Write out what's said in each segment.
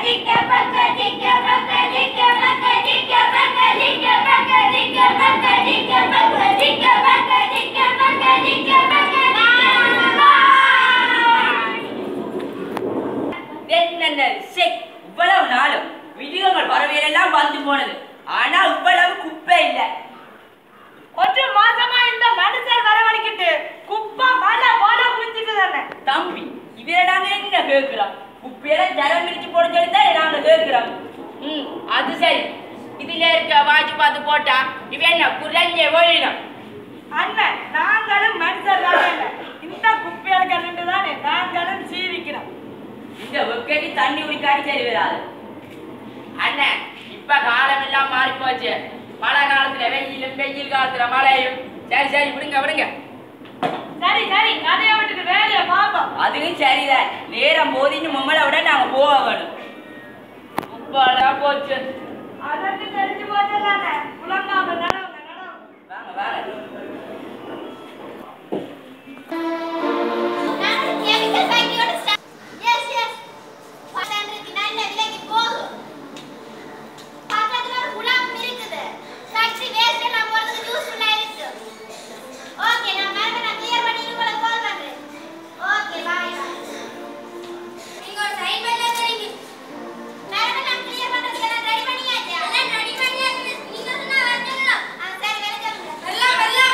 என்னென்ன செக் இவ்வளவு நாளும் விஜயங்கள் பறவையெல்லாம் வந்து போனது ஆனா இவ்வளவு குப்பை இல்லை ஒரு மாசமா இந்த மனுஷன் வரவழைக்கிட்டு குப்பை மழை போல குளிச்சுட்டு தானே தம்பி இதுல நாங்க என்ன கேட்கிறோம் குப்பையில ஜலம் பிரிச்சு போட சொல்லி தான் நாங்க கேட்கிறோம் ம் அது சரி இதுல இருக்க வாட்சி பார்த்து போட்டா இவ என்ன குறைஞ்ச ஒழினம் அண்ணன் நாங்களும் மனுஷன் தானே இந்த குப்பையில கண்டு தானே நாங்களும் சீவிக்கிறோம் இந்த வெக்கைக்கு தண்ணி குடிக்காடி சரி வராது அண்ணன் இப்ப காலம் எல்லாம் மாறி போச்சு மழை காலத்துல வெயிலும் வெயில் காலத்துல மழையும் சரி சரி விடுங்க விடுங்க சரி சரி கதையை விட்டுட்டு வேலையை பார்ப்போம் அதுவும் சரிதான் நேரம் போதின்னு மும்மலை விட நாங்க போக வேணும் உப்பாடா போச்சு அதற்கு தெரிஞ்சு போச்சு தானே புலங்காம நடவுங்க நடவுங்க வாங்க வாங்க எல்லாம்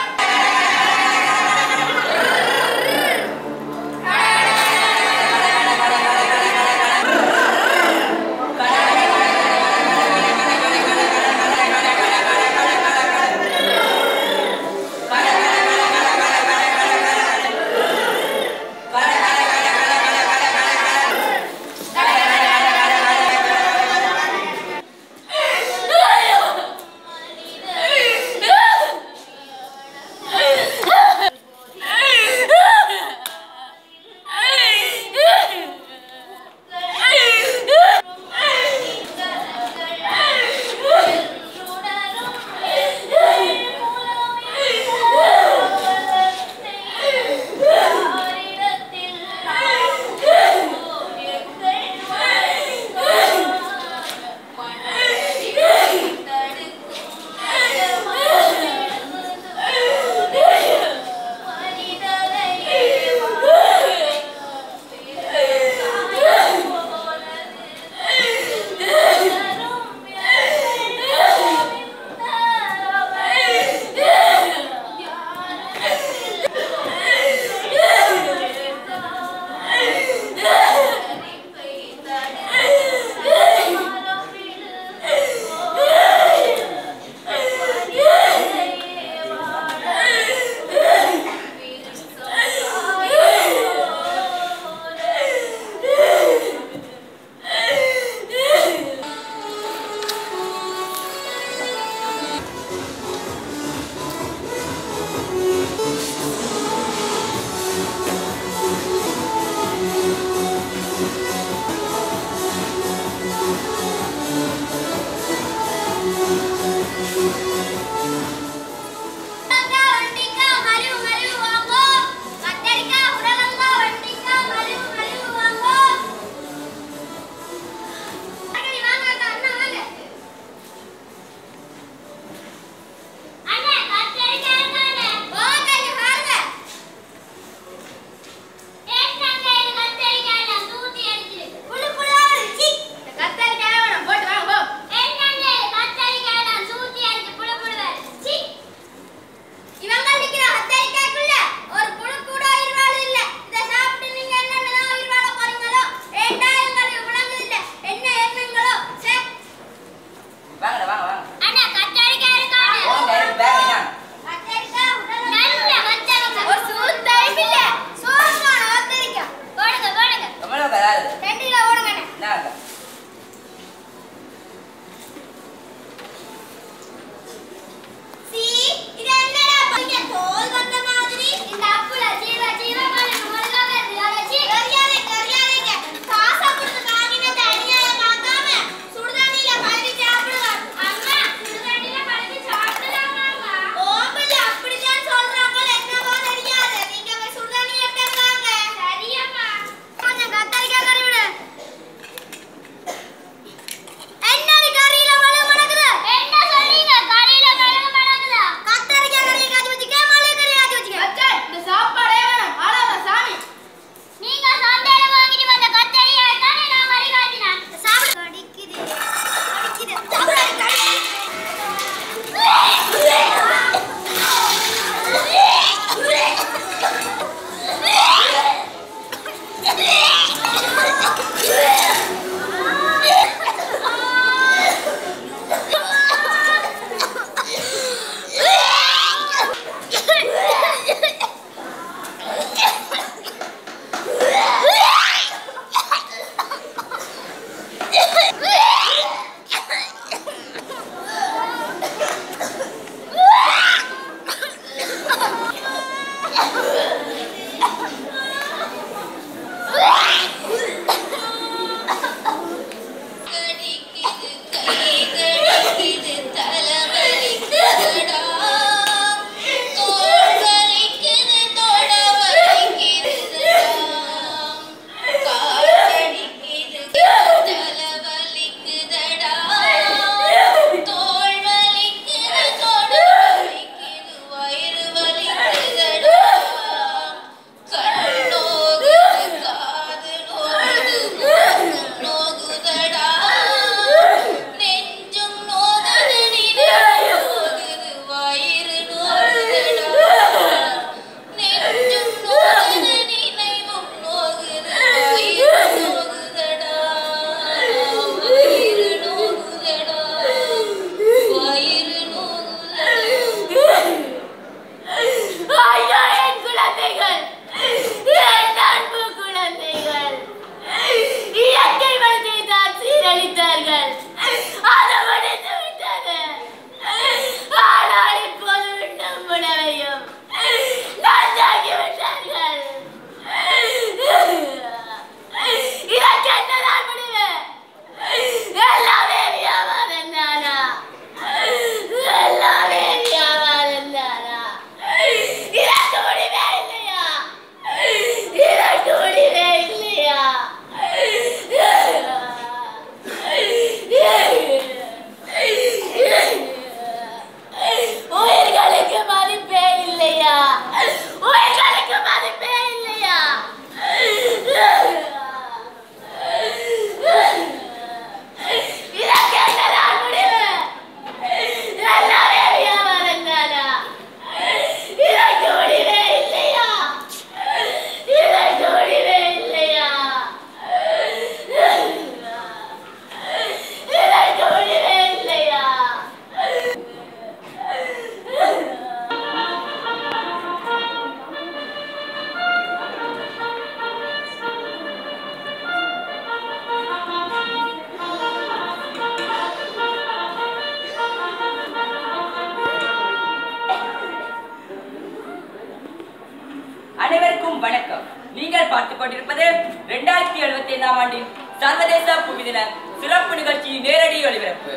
கொண்டிருப்பது இரண்டாயிரத்தி எழுபத்தி ஐந்தாம் ஆண்டின் சர்வதேச புவிதின சிறப்பு நிகழ்ச்சி நேரடி ஒளிபரப்பு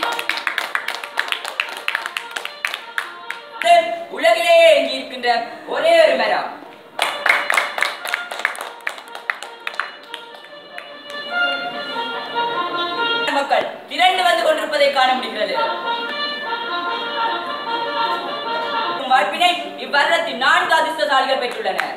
இது உலகிலேயே எங்கி இருக்கின்ற ஒரே ஒரு மரம் மக்கள் திரண்டு வந்து கொண்டிருப்பதை காண முடிகிறது வாய்ப்பினை இவ்வருடத்தின் நான்கு அதிர்ஷ்டசாலிகள் பெற்றுள்ளனர்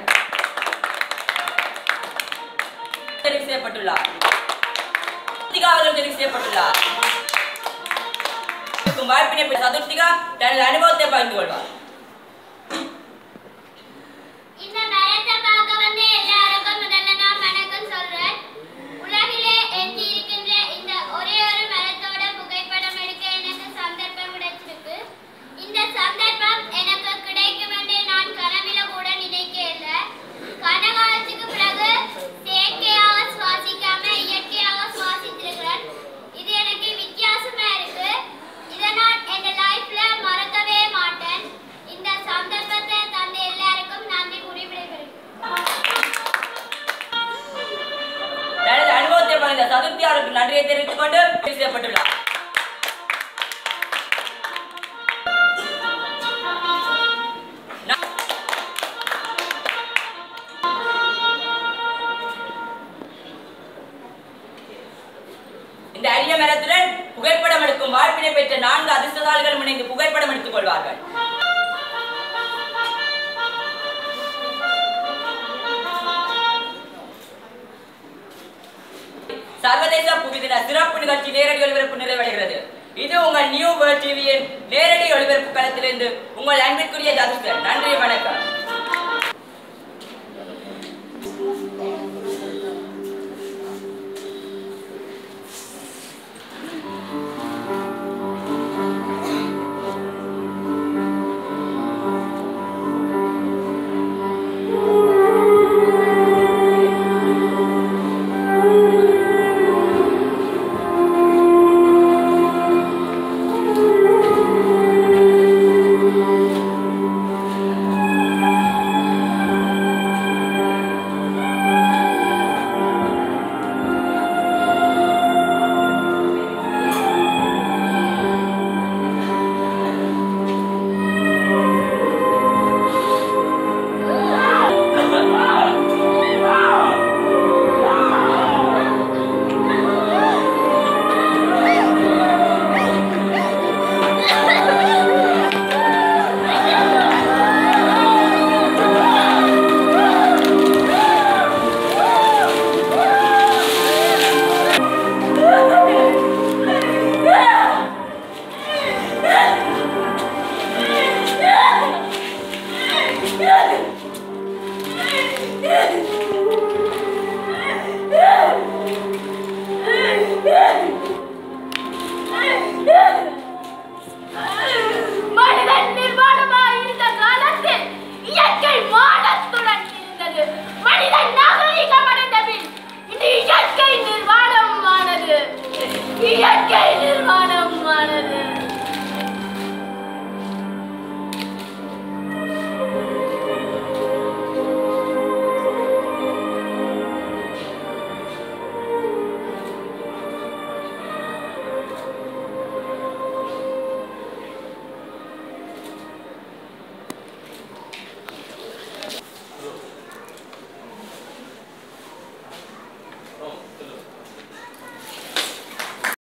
தெரிவு செய்யப்பட்டுள்ளார் சதுர்த்திகா அவர்கள் தெரிவு செய்யப்பட்டுள்ளார் இருக்கும் வாய்ப்பினை பெற்ற சதுர்த்திகா தனது அனுபவத்தை பகிர்ந்து கொள்வார் இந்த மரத்தை பார்க்க வந்த எல்லாருக்கும் முதல்ல நான் வணக்கம் சொல்றேன் உலகிலே எஞ்சி இருக்கின்ற இந்த ஒரே ஒரு மரத்தோட புகைப்படம் எடுக்க எனக்கு சந்தர்ப்பம் கிடைச்சிருக்கு இந்த சந்தர்ப்பம் எனக்கு கிடைக்கும் என்று நான் கனவில கூட நினைக்கல கனகாலத்துக்கு பிறகு செயற்கையாக சுவாசிக்காம இயற்கையாக சுவாசித்திருக்கிறேன் இது எனக்கு வித்தியாசமா இருக்கு இதை நான் என் லைஃப்ல மறக்கவே மாட்டேன் இந்த சந்தர்ப்பத்தை தந்த எல்லாருக்கும் நன்றி கூறி விடைபெறுகிறேன் தனது அனுபவத்தை பகிர்ந்த சதுர்த்தி அவருக்கு நன்றியை தெரிவித்துக் கொண்டு தெரிவு செய்யப்பட்டுள்ளார் இந்த அரிய மரத்துடன் புகைப்படம் எடுக்கும் வாய்ப்பினை பெற்ற நான்கு அதிர்ஷ்டசாலிகளும் இணைந்து புகைப்படம் எடுத்துக் கொள்வார்கள் சர்வதேச புவிதின சிறப்பு நிகழ்ச்சி நேரடி ஒளிபரப்பு நிறைவடைகிறது இது உங்கள் நியூ வேர்ல்ட் டிவியின் நேரடி ஒளிபரப்பு களத்திலிருந்து உங்கள் அன்பிற்குரிய ஜாதிஸ்கர் நன்றி வணக்கம்